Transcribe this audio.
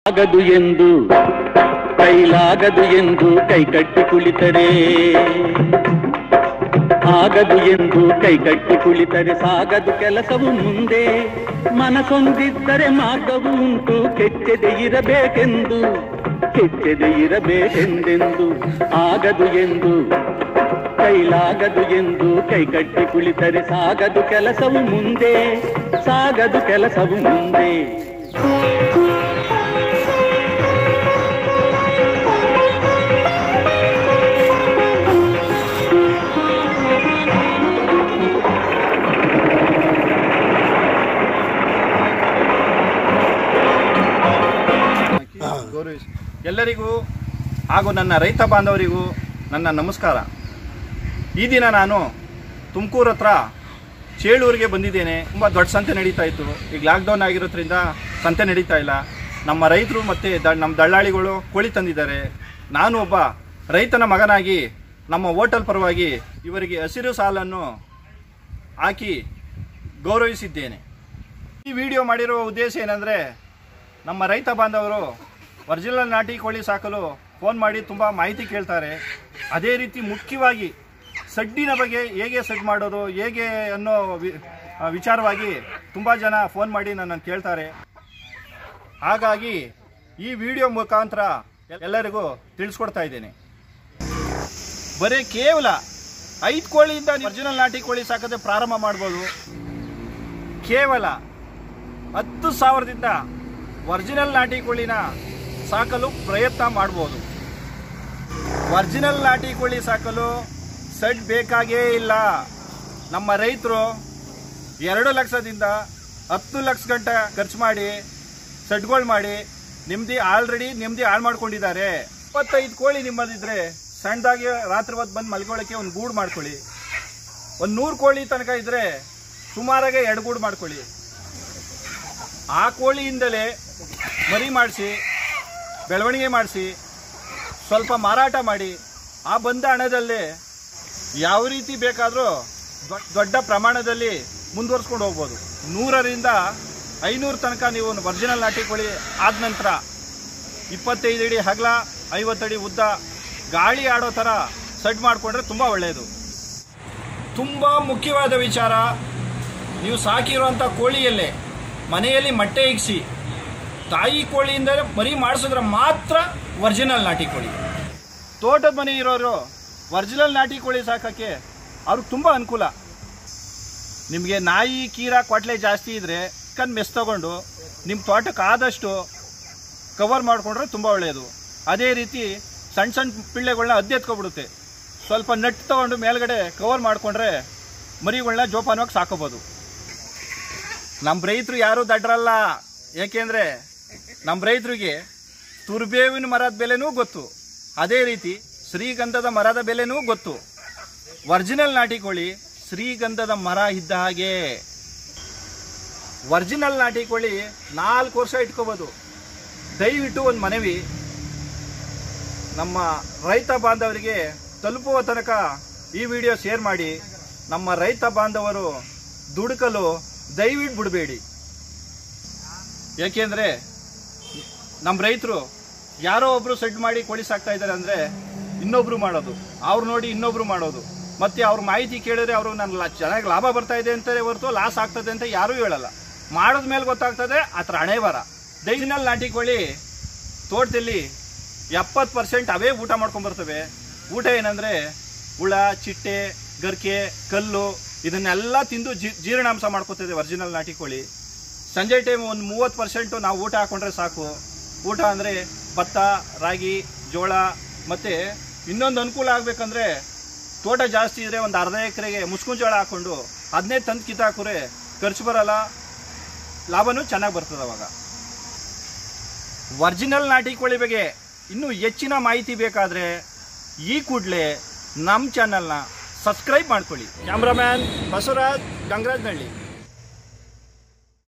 ಆಗದು ಎಂದು ಕೈಲಾಗದು ಎಂದು ಕೈಕಟ್ಟಿ ಕುಳಿತರೆ ಆಗದು ಎಂದು ಕೈಕಟ್ಟಿ ಕುಳಿತರೆ ಸಾಗದು ಕೆಲಸವು ಮುಂದೆ ಮನಸೊಂದಿದ್ದರೆ ಮಾರ್ಗವು ಉಂಟು ಕೆಚ್ಚದೆ ಇರಬೇಕೆಂದು ಕೆಚ್ಚದೆ ಇರಬೇಕೆಂದೆಂದು ಆಗದು ಎಂದು ಕೈಲಾಗದು ಎಂದು ಕೈಕಟ್ಟಿ ಕುಳಿತರೆ ಸಾಗದು ಕೆಲಸವು ಮುಂದೆ ಸಾಗದು ಕೆಲಸವು ಮುಂದೆ ಗೌರವಿಸಿ ಎಲ್ಲರಿಗೂ ಹಾಗೂ ನನ್ನ ರೈತ ಬಾಂಧವರಿಗೂ ನನ್ನ ನಮಸ್ಕಾರ ಈ ದಿನ ನಾನು ತುಮಕೂರು ಹತ್ರ ಚೇಳೂರಿಗೆ ಬಂದಿದ್ದೇನೆ ತುಂಬ ದೊಡ್ಡ ಸಂತೆ ನಡೀತಾ ಇತ್ತು ಈಗ ಲಾಕ್ಡೌನ್ ಆಗಿರೋದ್ರಿಂದ ಸಂತೆ ನಡೀತಾ ಇಲ್ಲ ನಮ್ಮ ರೈತರು ಮತ್ತು ದ ನಮ್ಮ ದಳ್ಳಾಳಿಗಳು ಕೋಳಿ ತಂದಿದ್ದಾರೆ ನಾನು ಒಬ್ಬ ರೈತನ ಮಗನಾಗಿ ನಮ್ಮ ಹೋಟೆಲ್ ಪರವಾಗಿ ಇವರಿಗೆ ಹಸಿರು ಸಾಲನ್ನು ಹಾಕಿ ಗೌರವಿಸಿದ್ದೇನೆ ಈ ವಿಡಿಯೋ ಮಾಡಿರುವ ಉದ್ದೇಶ ಏನಂದರೆ ನಮ್ಮ ರೈತ ಬಾಂಧವರು ಒರಿಜಿನಲ್ ನಾಟಿ ಕೋಳಿ ಸಾಕಲು ಫೋನ್ ಮಾಡಿ ತುಂಬ ಮಾಹಿತಿ ಕೇಳ್ತಾರೆ ಅದೇ ರೀತಿ ಮುಖ್ಯವಾಗಿ ಸಡ್ಡಿನ ಬಗ್ಗೆ ಹೇಗೆ ಸಡ್ ಮಾಡೋದು ಹೇಗೆ ಅನ್ನೋ ವಿ- ಆ, ವಿಚಾರವಾಗಿ ತುಂಬ ಜನ ಫೋನ್ ಮಾಡಿ ನನ್ನನ್ನು ಕೇಳ್ತಾರೆ ಹಾಗಾಗಿ ಈ ವಿಡಿಯೋ ಮುಖಾಂತರ ಎಲ್ಲರಿಗೂ ತಿಳಿಸ್ಕೊಡ್ತಾ ಇದ್ದೇನೆ ಬರೀ ಕೇವಲ ಐದು ಕೋಳಿಯಿಂದ ಒರಿಜಿನಲ್ ನಾಟಿ ಕೋಳಿ ಸಾಕದೆ ಪ್ರಾರಂಭ ಮಾಡ್ಬೋದು ಕೇವಲ ಹತ್ತು ಸಾವಿರದಿಂದ ಒರಿಜಿನಲ್ ನಾಟಿ ಕೋಳಿನ ಸಾಕಲು ಪ್ರಯತ್ನ ಮಾಡ್ಬೋದು ಒರಿಜಿನಲ್ ನಾಟಿ ಕೋಳಿ ಸಾಕಲು ಸೆಡ್ ಬೇಕಾಗೇ ಇಲ್ಲ ನಮ್ಮ ರೈತರು ಎರಡು ಲಕ್ಷದಿಂದ ಹತ್ತು ಲಕ್ಷ ಗಂಟೆ ಖರ್ಚು ಮಾಡಿ ಸೆಡ್ಗಳು ಮಾಡಿ ನೆಮ್ಮದಿ ಆಲ್ರೆಡಿ ನೆಮ್ಮದಿ ಹಾಳು ಮಾಡ್ಕೊಂಡಿದ್ದಾರೆ ಇಪ್ಪತ್ತೈದು ಕೋಳಿ ನಿಮ್ಮದಿದ್ರೆ ಸಣ್ಣದಾಗಿ ರಾತ್ರಿ ಹೊತ್ತು ಬಂದು ಮಲ್ಕೊಳ್ಳೋಕ್ಕೆ ಒಂದು ಗೂಡು ಮಾಡ್ಕೊಳ್ಳಿ ಒಂದು ನೂರು ಕೋಳಿ ತನಕ ಇದ್ರೆ ಸುಮಾರಾಗೆ ಎರಡು ಗೂಡು ಮಾಡ್ಕೊಳ್ಳಿ ಆ ಕೋಳಿಯಿಂದಲೇ ಮರಿ ಮಾಡಿಸಿ ಬೆಳವಣಿಗೆ ಮಾಡಿಸಿ ಸ್ವಲ್ಪ ಮಾರಾಟ ಮಾಡಿ ಆ ಬಂದ ಹಣದಲ್ಲೇ ಯಾವ ರೀತಿ ಬೇಕಾದರೂ ದೊಡ್ಡ ಪ್ರಮಾಣದಲ್ಲಿ ಮುಂದುವರ್ಸ್ಕೊಂಡು ಹೋಗ್ಬೋದು ನೂರರಿಂದ ಐನೂರು ತನಕ ನೀವು ಒರಿಜಿನಲ್ ನಾಟಿ ಕೋಳಿ ಆದ ನಂತರ ಇಪ್ಪತ್ತೈದು ಅಡಿ ಹಗಲ ಐವತ್ತಡಿ ಉದ್ದ ಗಾಳಿ ಆಡೋ ಥರ ಸೆಡ್ ಮಾಡಿಕೊಂಡ್ರೆ ತುಂಬ ಒಳ್ಳೆಯದು ತುಂಬ ಮುಖ್ಯವಾದ ವಿಚಾರ ನೀವು ಸಾಕಿರುವಂಥ ಕೋಳಿಯಲ್ಲೇ ಮನೆಯಲ್ಲಿ ಮೊಟ್ಟೆ ಇಕ್ಸಿ ತಾಯಿ ಕೋಳಿಯಿಂದ ಮರಿ ಮಾಡಿಸಿದ್ರೆ ಮಾತ್ರ ಒರಿಜಿನಲ್ ನಾಟಿ ಕೋಳಿ ತೋಟದ ಮನೆ ಇರೋರು ಒರಿಜಿನಲ್ ನಾಟಿ ಕೋಳಿ ಸಾಕಕ್ಕೆ ಅವ್ರಿಗೆ ತುಂಬ ಅನುಕೂಲ ನಿಮಗೆ ನಾಯಿ ಕೀರ ಕೊಟ್ಲೆ ಜಾಸ್ತಿ ಇದ್ರೆ ಕಣ್ ಮೆಸ್ ತಗೊಂಡು ನಿಮ್ಮ ತೋಟಕ್ಕೆ ಆದಷ್ಟು ಕವರ್ ಮಾಡಿಕೊಂಡ್ರೆ ತುಂಬ ಒಳ್ಳೆಯದು ಅದೇ ರೀತಿ ಸಣ್ಣ ಸಣ್ಣ ಪಿಳ್ಳೆಗಳನ್ನ ಅದ್ದೆತ್ಕೊಬಿಡುತ್ತೆ ಸ್ವಲ್ಪ ನೆಟ್ ತಗೊಂಡು ಮೇಲ್ಗಡೆ ಕವರ್ ಮಾಡಿಕೊಂಡ್ರೆ ಮರಿಗಳನ್ನ ಜೋಪಾನವಾಗಿ ಸಾಕೋಬೋದು ನಮ್ಮ ರೈತರು ಯಾರೂ ದಡ್ರಲ್ಲ ಏಕೆಂದರೆ ನಮ್ಮ ರೈತರಿಗೆ ತುರ್ಬೇವಿನ ಮರದ ಬೆಲೆನೂ ಗೊತ್ತು ಅದೇ ರೀತಿ ಶ್ರೀಗಂಧದ ಮರದ ಬೆಲೆನೂ ಗೊತ್ತು ಒರಿಜಿನಲ್ ನಾಟಿ ಕೋಳಿ ಶ್ರೀಗಂಧದ ಮರ ಇದ್ದ ಹಾಗೆ ಒರಿಜಿನಲ್ ನಾಟಿ ಕೋಳಿ ನಾಲ್ಕು ವರ್ಷ ಇಟ್ಕೋಬೋದು ದಯವಿಟ್ಟು ಒಂದು ಮನವಿ ನಮ್ಮ ರೈತ ಬಾಂಧವರಿಗೆ ತಲುಪುವ ತನಕ ಈ ವಿಡಿಯೋ ಶೇರ್ ಮಾಡಿ ನಮ್ಮ ರೈತ ಬಾಂಧವರು ದುಡುಕಲು ದಯವಿಟ್ಟು ಬಿಡಬೇಡಿ ಏಕೆಂದರೆ ನಮ್ಮ ರೈತರು ಯಾರೋ ಒಬ್ರು ಸೆಡ್ ಮಾಡಿ ಕೋಳಿ ಸಾಕ್ತಾ ಇದ್ದಾರೆ ಅಂದರೆ ಇನ್ನೊಬ್ರು ಮಾಡೋದು ಅವ್ರು ನೋಡಿ ಇನ್ನೊಬ್ರು ಮಾಡೋದು ಮತ್ತೆ ಅವ್ರ ಮಾಹಿತಿ ಕೇಳಿದ್ರೆ ಅವರು ನನ್ನ ಚೆನ್ನಾಗಿ ಲಾಭ ಬರ್ತಾ ಇದೆ ಅಂತಾರೆ ಹೊರತು ಲಾಸ್ ಆಗ್ತದೆ ಅಂತ ಯಾರೂ ಹೇಳಲ್ಲ ಮಾಡೋದ ಮೇಲೆ ಗೊತ್ತಾಗ್ತದೆ ಹತ್ರ ಹಣೆ ಬರ ಡೈರಿನಲ್ಲಿ ನಾಟಿ ಕೋಳಿ ತೋಟದಲ್ಲಿ ಎಪ್ಪತ್ತು ಪರ್ಸೆಂಟ್ ಅವೇ ಊಟ ಮಾಡ್ಕೊಂಡ್ ಬರ್ತವೆ ಊಟ ಏನಂದ್ರೆ ಹುಳ ಚಿಟ್ಟೆ ಗರ್ಕೆ ಕಲ್ಲು ಇದನ್ನೆಲ್ಲ ತಿಂದು ಜೀ ಜೀರ್ಣಾಂಶ ಮಾಡ್ಕೋತಿದೆ ಒರಿಜಿನಲ್ ನಾಟಿ ಕೋಳಿ ಸಂಜೆ ಟೈಮ್ ಒಂದು ಮೂವತ್ತು ಪರ್ಸೆಂಟು ನಾವು ಊಟ ಹಾಕೊಂಡ್ರೆ ಸಾಕು ಊಟ ಅಂದರೆ ಭತ್ತ ರಾಗಿ ಜೋಳ ಮತ್ತು ಇನ್ನೊಂದು ಅನುಕೂಲ ಆಗಬೇಕಂದ್ರೆ ತೋಟ ಜಾಸ್ತಿ ಇದ್ರೆ ಒಂದು ಅರ್ಧ ಎಕರೆಗೆ ಮುಸ್ಕಿನ ಜೋಳ ಹಾಕೊಂಡು ಅದನ್ನೇ ತಂದು ಕಿತ್ತಾಕುರೆ ಖರ್ಚು ಬರಲ್ಲ ಲಾಭನೂ ಚೆನ್ನಾಗಿ ಬರ್ತದೆ ಅವಾಗ ಒರಿಜಿನಲ್ ನಾಟಿ ಕೋಳಿ ಬಗ್ಗೆ ಇನ್ನೂ ಹೆಚ್ಚಿನ ಮಾಹಿತಿ ಬೇಕಾದರೆ ಈ ಕೂಡಲೇ ನಮ್ಮ ಚಾನಲ್ನ ಸಬ್ಸ್ಕ್ರೈಬ್ ಮಾಡ್ಕೊಳ್ಳಿ ಕ್ಯಾಮ್ರಾಮ್ಯಾನ್ ಬಸವರಾಜ್ ಗಂಗರಾಜ್ನಹಳ್ಳಿ